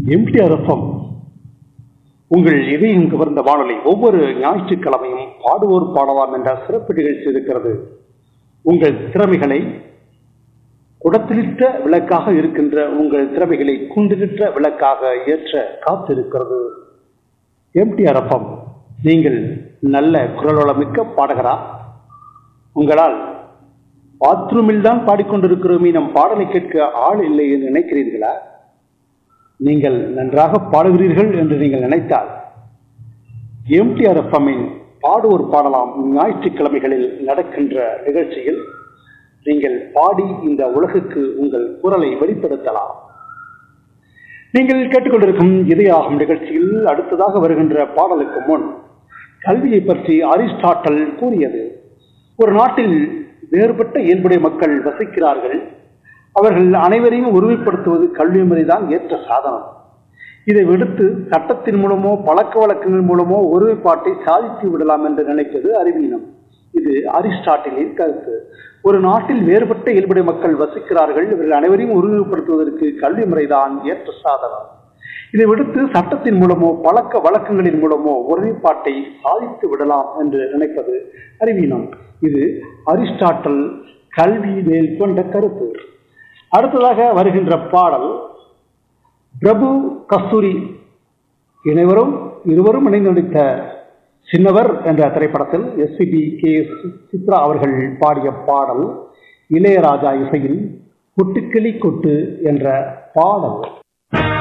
MTR FM உங்கள் இதயம் கவர்ந்த வானொலி ஒவ்வொரு ஞாயிற்றுக்கிழமையும் பாடுவோர் பாடலாம் என்ற சிறப்பு நிகழ்ச்சி இருக்கிறது உங்கள் திறமைகளை குடத்திலிட்ட விளக்காக இருக்கின்ற உங்கள் திறமைகளை குண்டிலிட்ட விளக்காக ஏற்ற காத்திருக்கிறது எம்டிஆர் எஃப்எம் நீங்கள் நல்ல குரல்வளமிக்க பாடகரா உங்களால் பாத்ரூமில் தான் பாடிக்கொண்டிருக்கிறோமே நம் பாடலை கேட்க ஆள் இல்லை என்று நினைக்கிறீர்களா நீங்கள் நன்றாக பாடுகிறீர்கள் என்று நீங்கள் நினைத்தால் எம்டிஆர் எஃப்எம்மின் பாடுவோர் பாடலாம் ஞாயிற்றுக்கிழமைகளில் நடக்கின்ற நிகழ்ச்சியில் நீங்கள் பாடி இந்த உலகுக்கு உங்கள் குரலை வெளிப்படுத்தலாம் நீங்கள் கேட்டுக்கொண்டிருக்கும் இதயாகும் நிகழ்ச்சியில் அடுத்ததாக வருகின்ற பாடலுக்கு முன் கல்வியை பற்றி அரிஸ்டாட்டல் கூறியது ஒரு நாட்டில் வேறுபட்ட இயல்புடைய மக்கள் வசிக்கிறார்கள் அவர்கள் அனைவரையும் உருமைப்படுத்துவது கல்வி முறைதான் ஏற்ற சாதனம் இதை விடுத்து சட்டத்தின் மூலமோ பழக்க வழக்கங்கள் மூலமோ ஒருமைப்பாட்டை சாதித்து விடலாம் என்று நினைப்பது அறிவீனம் இது அரிஸ்டாட்டிலின் கருத்து ஒரு நாட்டில் வேறுபட்ட இயல்புடைய மக்கள் வசிக்கிறார்கள் இவர்கள் அனைவரையும் ஒருமைப்படுத்துவதற்கு கல்வி முறைதான் ஏற்ற சாதனம் இதை விடுத்து சட்டத்தின் மூலமோ பழக்க வழக்கங்களின் மூலமோ ஒருமைப்பாட்டை சாதித்து விடலாம் என்று நினைப்பது அறிவீனம் இது அரிஸ்டாட்டல் கல்வி மேல் கொண்ட கருத்து அடுத்ததாக வருகின்ற பாடல் பிரபு கஸ்தூரி இணைவரும் இருவரும் இணைந்து நடித்த சின்னவர் என்ற திரைப்படத்தில் எஸ்பிபி கே சித்ரா அவர்கள் பாடிய பாடல் இளையராஜா இசையில் கொட்டுக்கிளி கொட்டு என்ற பாடல்